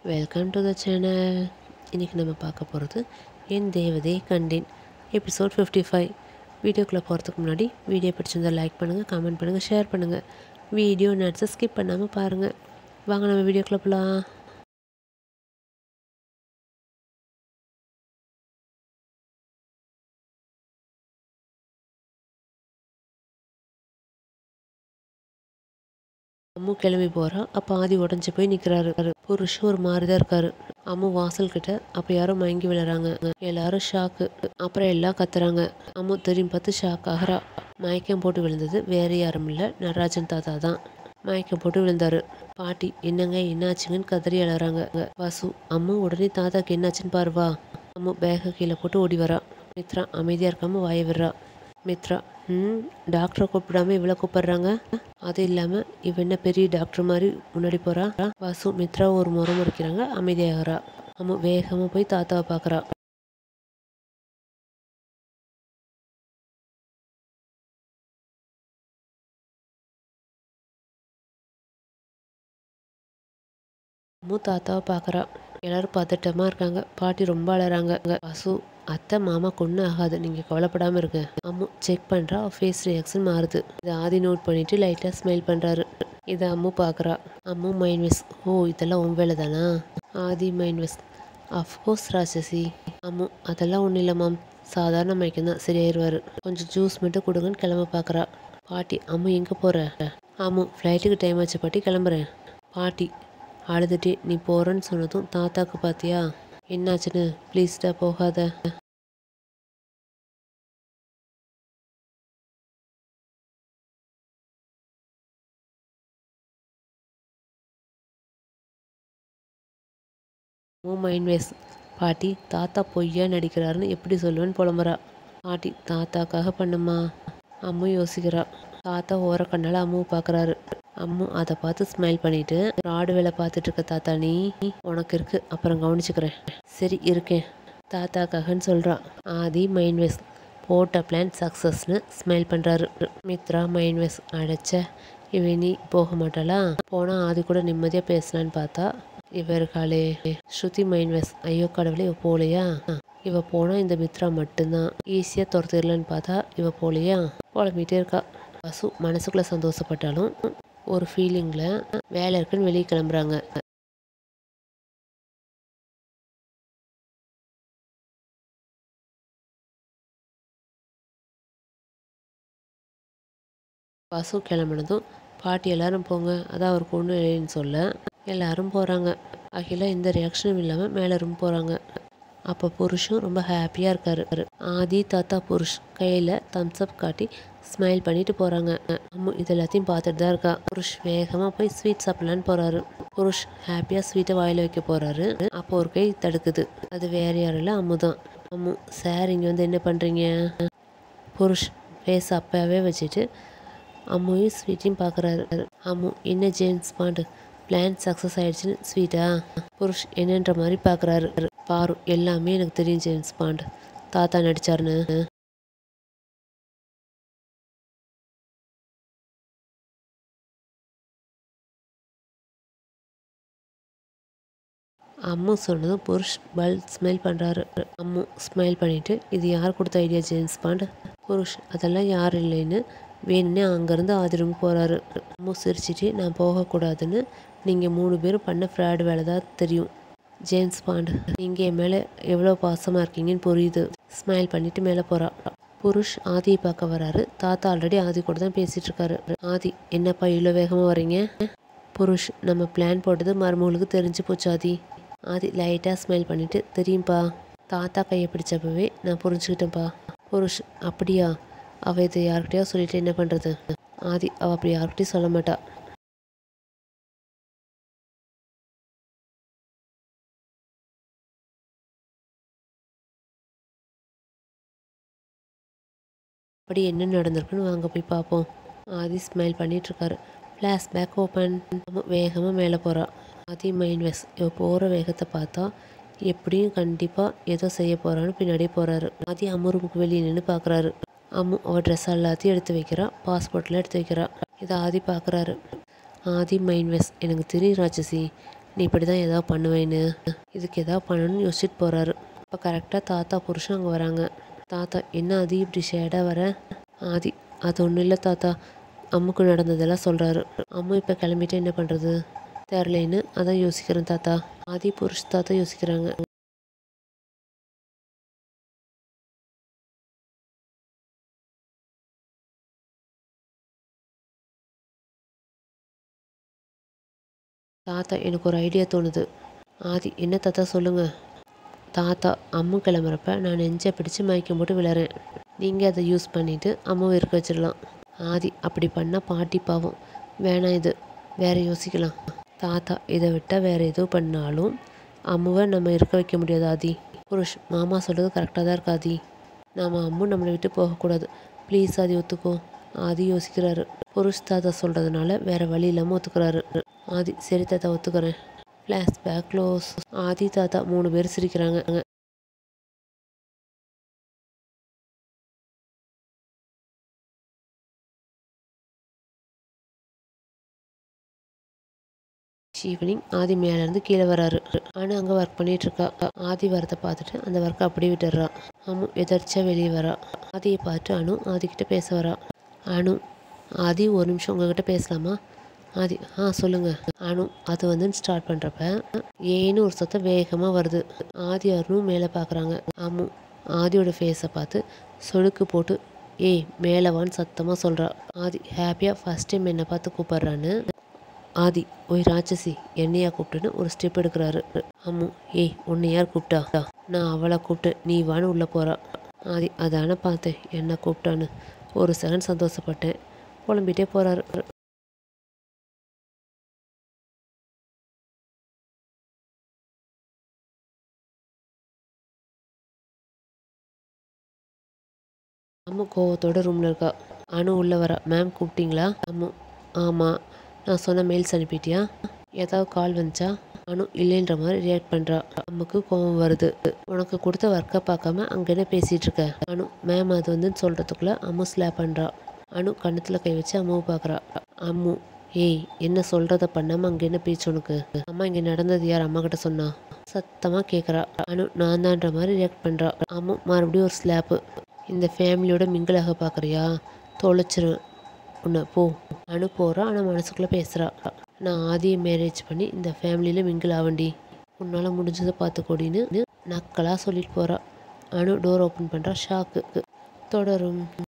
welcome to the channel இன்றைக்கி நம்ம பார்க்க போகிறது என் தேவதை கண்டேன் எபிசோட் ஃபிஃப்டி ஃபைவ் வீடியோக்குள்ளே போகிறதுக்கு முன்னாடி வீடியோ பிடிச்சிருந்தா லைக் பண்ணுங்கள் கமெண்ட் பண்ணுங்கள் ஷேர் பண்ணுங்கள் வீடியோ நட்ஸை ஸ்கிப் பண்ணாமல் பாருங்கள் வாங்க நம்ம வீடியோக்குள்ளே போகலாம் அம்மு கிளம்பி போகிறா அப்போ ஆதி உடஞ்சி போய் நிற்கிறாரு புருஷன் ஒரு மாதிரி தான் இருக்காரு அம்மு வாசல் கிட்ட அப்போ யாரோ மயங்கி விழுறாங்க எல்லாரும் ஷாக்கு அப்புறம் எல்லாம் கத்துறாங்க அம்மு திரும்பி பார்த்து ஷாக் ஆகிறா மயக்கம் போட்டு விழுந்தது வேற யாரும் இல்லை நடராஜன் தாத்தா தான் மயக்கம் போட்டு விழுந்தாரு பாட்டி என்னங்க என்னாச்சுங்கன்னு கதறி அழறாங்க வாசு அம்மு உடனே தாத்தாக்கு என்னாச்சுன்னு பாருவா அம்மு பேக கீழே போட்டு ஓடி வரா மித்ரா அமைதியாக இருக்காம வாய விடுறா மித்ரா ம் டாக்டரை கூப்பிடாம இவ்வளோ கூப்பிடுறாங்க அது இல்லாமல் இவ என்ன பெரிய டாக்டர் மாதிரி முன்னாடி போகிறா வாசு மித்ரா ஒரு முறை முறைக்கிறாங்க அமைதியாகிறா அம்மு வேகமாக போய் தாத்தாவை பார்க்குறா அம்மு தாத்தாவை பார்க்குறா எல்லாரும் பதட்டமாக இருக்காங்க பாட்டி ரொம்ப அழறாங்க வாசு அத்தை மாமா கொன்று ஆகாது நீங்கள் கவலைப்படாமல் இருங்க அம்மு செக் பண்ணுறா ஃபேஸ் ரியாக்ஷன் மாறுது இதை ஆதி நோட் பண்ணிட்டு லைட்டாக ஸ்மைல் பண்ணுறாரு இதை அம்மு பார்க்குறா அம்மு மைண்ட் வெஸ் ஓ இதெல்லாம் உன் வேலை தானா ஆதி மைண்ட் வெஸ் அஃப்கோர்ஸ் ராட்சசி அம்மு அதெல்லாம் ஒன்றும் இல்லை மாம் சாதாரண மயக்கம் தான் சரியாயிருவார் கொஞ்சம் ஜூஸ் மட்டும் கொடுங்கன்னு கிளம்ப பார்க்குறா பாட்டி அம்மு எங்கே போகிற அம்மு ஃப்ளைட்டுக்கு டைம் ஆச்சு பாட்டி கிளம்புறேன் பாட்டி அழுதுட்டு நீ போகிறேன்னு சொன்னதும் தாத்தாக்கு பார்த்தியா என்னாச்சுன்னு ப்ளீஸ்டா போகாத ஓ மைண்ட் வேஸ் பாட்டி தாத்தா பொய்யா நடிக்கிறாருன்னு எப்படி சொல்லுவேன்னு புலம்புறா பாட்டி தாத்தாக்காக பண்ணுமா அம்மு யோசிக்கிறா தாத்தா ஓர கண்ணால் அம்முவை பார்க்குறாரு அம்மு அதை பார்த்து ஸ்மைல் பண்ணிட்டு ராடு வேலை பார்த்துட்டு இருக்க தாத்தா நீ உனக்கு இருக்கு அப்புறம் கவனிச்சுக்கிறேன் சரி இருக்கேன் தாத்தாக்காகன்னு சொல்கிறா ஆதி மைண்ட் வேஸ் போட்ட பிளான் சக்ஸஸ்னு ஸ்மைல் பண்ணுறாரு மித்ரா மைண்ட் வேஸ் அடைச்ச இவ நீ போக மாட்டாளா போனால் ஆதி கூட நிம்மதியாக பேசலான்னு பார்த்தா இவ இருக்காளே ஸ்ருதி மைண்ட் வேஸ் ஐயோ கடவுளே இவ போகலையா இவ போனால் இந்த மித்ரா மட்டும்தான் ஈஸியாக துரத்திடலான்னு பார்த்தா இவ போகலையா புலம்பிகிட்டே இருக்கா வசு மனசுக்குள்ளே சந்தோஷப்பட்டாலும் ஒரு ஃபீலிங்கில் வேலை இருக்குன்னு வெளியே கிளம்புறாங்க பசு கிளம்புனதும் பாட்டி எல்லாரும் போங்க அதான் அவருக்கு ஒன்றும் இல்லைன்னு சொல்ல எல்லாரும் போகிறாங்க அகிலா எந்த ரியாக்ஷனும் இல்லாமல் மேலே ரூம் போகிறாங்க அப்போ புருஷும் ரொம்ப ஹாப்பியாக இருக்காரு ஆதி தாத்தா புருஷ் கையில் தம்ஸ் அப் காட்டி ஸ்மைல் பண்ணிட்டு போகிறாங்க அம்மு இது எல்லாத்தையும் பார்த்துட்டு தான் இருக்கா புருஷ் வேகமாக போய் ஸ்வீட் சாப்பிட்லான்னு போகிறாரு புருஷ் ஹாப்பியாக ஸ்வீட்டை வாயில் வைக்க போகிறாரு அப்போ ஒரு கை தடுக்குது அது வேற யாரும் இல்லை அம்மு தான் அம்மு சார் இங்கே வந்து என்ன பண்ணுறீங்க புருஷ் ஃபேஸ் அப்பவே வச்சுட்டு அம்முவையும் ஸ்வீட்டையும் பார்க்குறாரு அம்மு என்ன ஜேம்ஸ் பாண்டு பிளான் சக்ஸஸ் ஆயிடுச்சுன்னு ஸ்வீட்டா புருஷ் என்னன்ற மாதிரி பார்க்குறாரு பாரு எல்லாமே எனக்கு தெரியும் ஜேம்ஸ் பாண்ட் தாத்தா நடிச்சாருன்னு அம்மு சொன்னதும் புருஷ் பல் ஸ்மைல் பண்ணுறாரு அம்மு ஸ்மைல் பண்ணிட்டு இது யார் கொடுத்த ஐடியா ஜேம்ஸ் பாண்ட் புருஷ் அதெல்லாம் யார் இல்லைன்னு வேணும்னே அங்கேருந்து ஆதி ரூம் போகிறாரு அம்மு சிரிச்சிட்டு நான் போகக்கூடாதுன்னு நீங்கள் மூணு பேரும் பண்ண ஃப்ராட் வேலை தான் தெரியும் ஜேம்ஸ் பாண்ட் நீங்கள் என் மேலே எவ்வளோ பாசமாக இருக்கீங்கன்னு புரியுது ஸ்மைல் பண்ணிட்டு மேலே போகிறா புருஷ் ஆதியை பார்க்க வராரு தாத்தா ஆல்ரெடி ஆதி கூட தான் பேசிகிட்டு இருக்காரு ஆதி என்னப்பா இவ்வளோ வேகமாக வரீங்க புருஷ் நம்ம பிளான் போட்டது மருமகளுக்கு தெரிஞ்சு போச்சு ஆதி ஆதி லைட்டாக ஸ்மைல் பண்ணிட்டு தெரியும்ப்பா தாத்தா கையை பிடிச்சப்பவே நான் புரிஞ்சுக்கிட்டேன்ப்பா புருஷ் அப்படியா அவள் இதை யார்கிட்டயோ சொல்லிட்டு என்ன பண்ணுறது ஆதி அவள் அப்படி யார்கிட்டயும் சொல்ல மாட்டா அப்படி என்ன நடந்திருக்குன்னு வாங்க போய் பார்ப்போம் ஆதி ஸ்மைல் பண்ணிகிட்ருக்காரு ஃப்ளாஷ்பேக் ஓப்பன் வேகமாக மேலே போகிறா ஆதி மைண்ட் வெஸ் இவ போகிற வேகத்தை பார்த்தா எப்படியும் கண்டிப்பாக ஏதோ செய்ய போகிறான்னு பின்னாடியே போகிறாரு ஆதி அம்முருக்கு வெளியே நின்று பார்க்குறாரு அம்மு அவள் ட்ரெஸ் எல்லாத்தையும் எடுத்து வைக்கிறா பாஸ்போர்ட்டில் எடுத்து வைக்கிறா இதை ஆதி பார்க்குறாரு ஆதி மைண்ட் வெஸ் எனக்கு தெரியும் ராட்சசி நீ இப்படி தான் ஏதாவது பண்ணுவேன்னு இதுக்கு ஏதாவது பண்ணணும்னு யோசிச்சுட்டு போகிறாரு இப்போ கரெக்டாக தாத்தா புருஷன் அங்கே வராங்க தாத்தா என்ன ஆதி இப்படி ஷேடாக வர ஆதி அது ஒன்றும் இல்லை தாத்தா அம்முக்கு நடந்ததெல்லாம் சொல்கிறாரு அம்மு இப்போ கிளம்பிட்டு என்ன பண்ணுறது தெரிலேன்னு அதான் யோசிக்கிறேன் தாத்தா ஆதி புருஷ தாத்தா யோசிக்கிறாங்க தாத்தா எனக்கு ஒரு ஐடியா தோணுது ஆதி என்ன தாத்தா சொல்லுங்க தாத்தா அம்மு கிளம்புறப்ப நான் நெஞ்சை பிடிச்சு மயக்கம் போட்டு விளையாடுறேன் நீங்கள் அதை யூஸ் பண்ணிவிட்டு அம்மாவை இருக்க வச்சிடலாம் ஆதி அப்படி பண்ணால் பாட்டி பாவம் வேணாம் இது வேற யோசிக்கலாம் தாத்தா இதை விட்டால் வேற எதோ பண்ணாலும் அம்முவை நம்ம இருக்க வைக்க முடியாது ஆதி புருஷ் மாமா சொல்கிறது கரெக்டாக தான் இருக்கு ஆதி நாம் அம்மு நம்மளை விட்டு போகக்கூடாது ப்ளீஸ் ஆதி ஒத்துக்கோ ஆதி யோசிக்கிறாரு புருஷ் தாத்தா சொல்கிறதுனால வேற வழி இல்லாமல் ஒத்துக்கிறாரு ஆதி சரி தாத்தா ஒத்துக்கிறேன் ஃப்ளாஷ்பேக் க்ளோஸ் ஆதி தாத்தா மூணு பேர் சிரிக்கிறாங்க ஈவினிங் ஆதி மேலேருந்து கீழே வராரு அனு அங்கே ஒர்க் பண்ணிட்டு இருக்கா ஆதி வரதை பார்த்துட்டு அந்த ஒர்க்கை அப்படியே விட்டுடுறா அம்மு எதர்ச்சியாக வெளியே வரா ஆதியை பார்த்து அனு ஆதிக்கிட்ட பேச வரா அனு ஆதி ஒரு நிமிஷம் உங்ககிட்ட பேசலாமா ஆதி ஆ சொல்லுங்க அனு அது வந்து ஸ்டார்ட் பண்ணுறப்ப ஏன்னு ஒரு சத்தம் வேகமாக வருது ஆதி அருணும் மேலே பார்க்குறாங்க அம்மு ஆதியோட ஃபேஸை பார்த்து சொடுக்கு போட்டு ஏய் மேலே வான்னு சத்தமாக சொல்கிறா ஆதி ஹாப்பியாக ஃபஸ்ட் டைம் என்னை பார்த்து கூப்பிட்றான்னு ஆதி ஓய் ராட்சசி என்னையா கூப்பிட்டுன்னு ஒரு ஸ்டெப் எடுக்கிறாரு அம்மு ஏய் உன்னை யார் கூப்பிட்டா நான் அவளை கூப்பிட்டேன் நீ வான்னு உள்ளே போகிறா ஆதி அதானே பார்த்தேன் என்ன கூப்பிட்டான்னு ஒரு செகண்ட் சந்தோஷப்பட்டேன் புலம்பிட்டே போகிறாரு அம்மு கோவத்தோட ரூமில் இருக்கா அனு உள்ளே வரா மேம் கூப்பிட்டீங்களா அம்மு ஆமாம் நான் சொன்ன மெயில்ஸ் அனுப்பிட்டியா ஏதாவது கால் வந்துச்சா அனு இல்லைன்ற மாதிரி ரியாக்ட் பண்ணுறா அம்முக்கு கோவம் வருது உனக்கு கொடுத்த ஒர்க்கை பார்க்காம அங்கே என்ன பேசிகிட்டு இருக்க அனு மேம் அது வந்து சொல்கிறதுக்குள்ளே அம்மு ஸ்லாப் பண்ணுறா அனு கன்னத்தில் கை வச்சு அம்முவை பார்க்குறா அம்மு ஏய் என்ன சொல்கிறத பண்ணாமல் அங்கே என்ன பேச்சு உனக்கு அம்மா இங்கே நடந்தது யார் அம்மா கிட்ட சொன்னா சத்தமாக கேட்குறா அனு நான் தான்ற மாதிரி ரியாக்ட் பண்ணுறா அம்மு மறுபடியும் ஒரு ஸ்லாப்பு இந்த ஃபேமிலியோட மிங்கிளாக பார்க்குறியா தொலைச்சிருவேன் உன்னை போ அனு போகிறா ஆனால் மனசுக்குள்ளே பேசுகிறா நான் ஆதியை மேரேஜ் பண்ணி இந்த ஃபேமிலியில் மிங்கிள் ஆவண்டி உன்னால் முடிஞ்சதை பார்த்துக்கோடின்னு நக்கலாக சொல்லிட்டு போகிறா அனு டோர் ஓப்பன் பண்ணுறா ஷாக்கு தொடரும்